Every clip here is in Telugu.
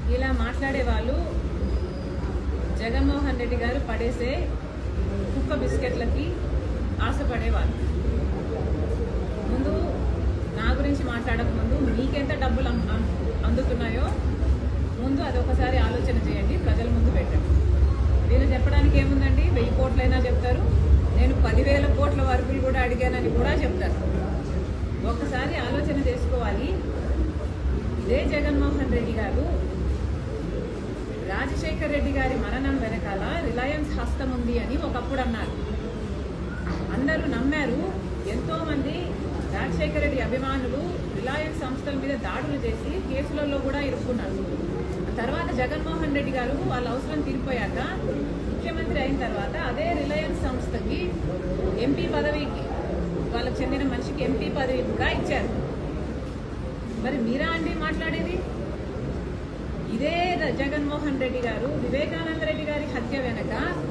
ఇలా మాట్లాడే వాళ్ళు జగన్మోహన్ రెడ్డి గారు పడేసే కుక్క బిస్కెట్లకి ఆశపడేవాళ్ళు ముందు నా గురించి మాట్లాడక ముందు మీకెంత డబ్బులు అం- అం- అందుతున్నాయో ముందు అదొకసారి ఆలోచన చేయండి ప్రజల ముందు పెట్టండి వీళ్ళు చెప్పడానికి ఏముందండి వెయ్యి కోట్లైనా చెప్తారు నేను పదివేల కోట్ల వరకు కూడా అడిగానని కూడా చెప్తారు ఒక్కసారి ఆలోచన చేసుకోవాలి ఇదే జగన్మోహన్ రెడ్డి గారు రాజశేఖర్ రెడ్డి గారి మరణం వెనకాల రిలయన్స్ హస్తం ఉంది అని ఒకప్పుడు అన్నారు అందరూ నమ్మారు ఎంతో మంది రాజశేఖర రెడ్డి అభిమానులు రిలయన్స్ సంస్థల మీద దాడులు చేసి కేసులలో కూడా ఇరుక్కున్నారు ఆ తర్వాత జగన్మోహన్ రెడ్డి గారు వాళ్ళ అవసరం తీరిపోయాక ముఖ్యమంత్రి అయిన తర్వాత అదే రిలయన్స్ సంస్థకి ఎంపీ పదవికి వాళ్ళకి చెందిన మనిషికి ఎంపీ పదవి కూడా ఇచ్చారు మరి మీరా అండి మాట్లాడేది ఇదే ర- జగన్మోహన్ రెడ్డి గారు వివేకానంద రెడ్డి గారి హత్య వెనక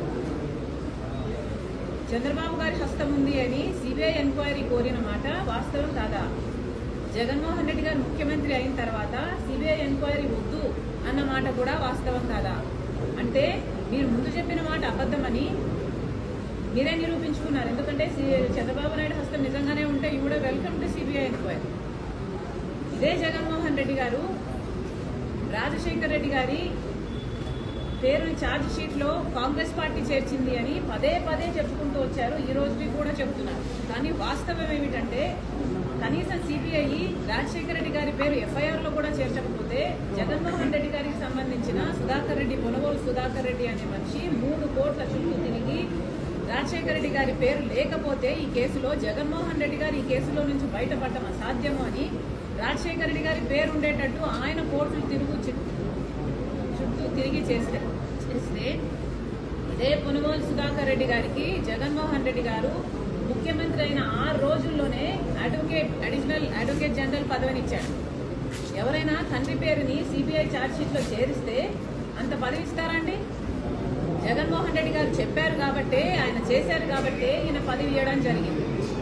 చంద్రబాబు గారి హస్తం ఉంది అని సిబిఐ ఎంక్వైరీ కోరిన మాట వాస్తవం కాదా జగన్మోహన్ రెడ్డి గారు ముఖ్యమంత్రి అయిన తర్వాత సిబిఐ ఎంక్వైరీ వద్దు అన్న మాట కూడా వాస్తవం కాదా అంటే మీరు ముందు చెప్పిన మాట అబద్ధమని మీరే నిరూపించుకున్నారు ఎందుకంటే సి- చంద్రబాబు నాయుడు హస్తం నిజంగానే ఉంటే యూ కూడా వెల్కమ్ టు సిబిఐ ఎంక్వైరీ ఇదే జగన్మోహన్ రెడ్డి గారు రాజశేఖర్ రెడ్డి గారి పేరుని ఛార్జ్ షీట్ లో కాంగ్రెస్ పార్టీ చేర్చింది అని పదే పదే చెప్పుకుంటూ వచ్చారు ఈ రోజుకి కూడా చెప్తున్నారు కానీ వాస్తవం ఏమిటంటే కనీసం సిబిఐ రాజశేఖర రెడ్డి గారి పేరు ఎఫ్ఐఆర్ లో కూడా చేర్చకపోతే జగన్మోహన్ రెడ్డి గారికి సంబంధించిన సుధాకర్ రెడ్డి పొనగోలు సుధాకర్ రెడ్డి అనే మనిషి మూడు కోట్ల చుట్టూ తిరిగి రాజశేఖర రెడ్డి గారి పేరు లేకపోతే ఈ కేసులో జగన్మోహన్ రెడ్డి గారు ఈ కేసులో నుంచి బయటపడటం అసాధ్యము అని రాజశేఖర రెడ్డి గారి పేరు ఉండేటట్టు ఆయన కోర్టులు తిరుగు చుట్టూ చుట్టూ తిరిగి చేస్తే చేస్తే ఇదే పునుగోలు సుధాకర్ రెడ్డి గారికి జగన్మోహన్ రెడ్డి గారు ముఖ్యమంత్రి అయిన ఆరు రోజుల్లోనే అడ్వకేట్ అడిషనల్ అడ్వకేట్ జనరల్ పదవిని ఇచ్చాడు ఎవరైనా తండ్రి పేరుని సిబిఐ ఛార్జ్ లో చేరిస్తే అంత పదవి ఇస్తారండి జగన్మోహన్ రెడ్డి గారు చెప్పారు కాబట్టే ఆయన చేశారు కాబట్టే ఈయన పదవి ఇవ్వడం జరిగింది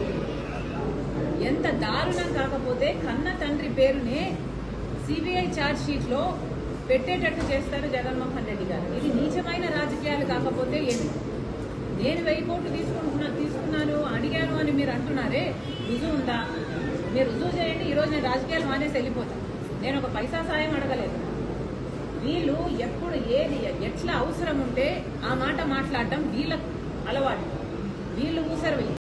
ఎంత దారుణం కాకపోతే కన్న తండ్రి పేరునే సిబిఐ ఛార్జ్ షీట్ లో పెట్టేటట్టు చేస్తారు జగన్మోహన్ రెడ్డి గారు ఇది నీచమైన రాజకీయాలు కాకపోతే ఏమి నేను వెయ్యి కోట్లు తీసుకుంటున్నా తీసుకున్నాను అడిగాను అని మీరు అంటున్నారే రుజువు ఉందా మీరు రుజువు చేయండి ఈరోజు నేను రాజకీయాలు మానేసి వెళ్ళిపోతాను నేను ఒక పైసా సాయం అడగలేదు వీళ్ళు ఎప్పుడు ఏది ఎట్లా అవసరం ఉంటే ఆ మాట మాట్లాడటం వీళ్ళ అలవాటు వీళ్ళు ఊసరవి